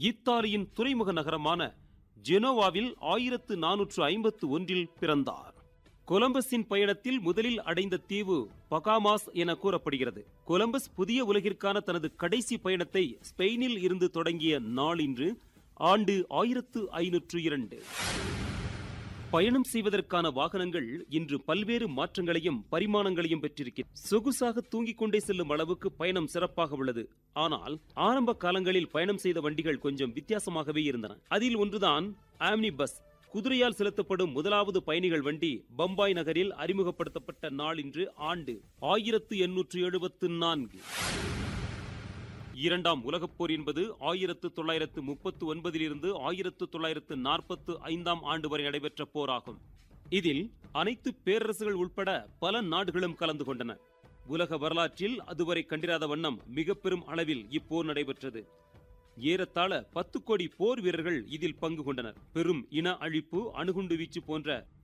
இத்தாலியின் துறைமுக நகரமான ஜெனோவாவில் ஆயிரத்து நானூற்று ஐம்பத்து ஒன்றில் பிறந்தார் கொலம்பஸின் பயணத்தில் முதலில் அடைந்த தீவு பகாமாஸ் என கூறப்படுகிறது கொலம்பஸ் புதிய உலகிற்கான தனது கடைசி பயணத்தை ஸ்பெயினில் இருந்து தொடங்கிய நாளின்று ஆண்டு ஆயிரத்து ஐநூற்று இரண்டு பயணம் செய்வதற்கான வாகனங்கள் இன்று பல்வேறு மாற்றங்களையும் பரிமாணங்களையும் பெற்றிருக்கிறது சொகுசாக தூங்கிக் கொண்டே செல்லும் அளவுக்கு பயணம் சிறப்பாக உள்ளது ஆனால் ஆரம்ப காலங்களில் பயணம் செய்த வண்டிகள் கொஞ்சம் வித்தியாசமாகவே இருந்தன அதில் ஒன்றுதான் ஆம்னி பஸ் குதிரையால் செலுத்தப்படும் முதலாவது பயணிகள் வண்டி பம்பாய் நகரில் அறிமுகப்படுத்தப்பட்ட நாளின்று ஆண்டு ஆயிரத்து எண்ணூற்று எழுபத்து நான்கு இரண்டாம் உலகப் போர் என்பது ஆயிரத்து தொள்ளாயிரத்து முப்பத்து ஒன்பதிலிருந்து ஆயிரத்து தொள்ளாயிரத்து நாற்பத்து ஐந்தாம் ஆண்டு வரை நடைபெற்ற போராகும் இதில் அனைத்து பேரரசுகள் உட்பட பல நாடுகளும் கலந்து கொண்டன உலக வரலாற்றில் அதுவரை கண்டிராத வண்ணம் மிக பெரும் அளவில் இப்போர் நடைபெற்றது ஏறத்தாழ பத்து கோடி போர் வீரர்கள் இதில் பங்கு கொண்டனர் பெரும் இன அழிப்பு அணுகுண்டு வீச்சு போன்ற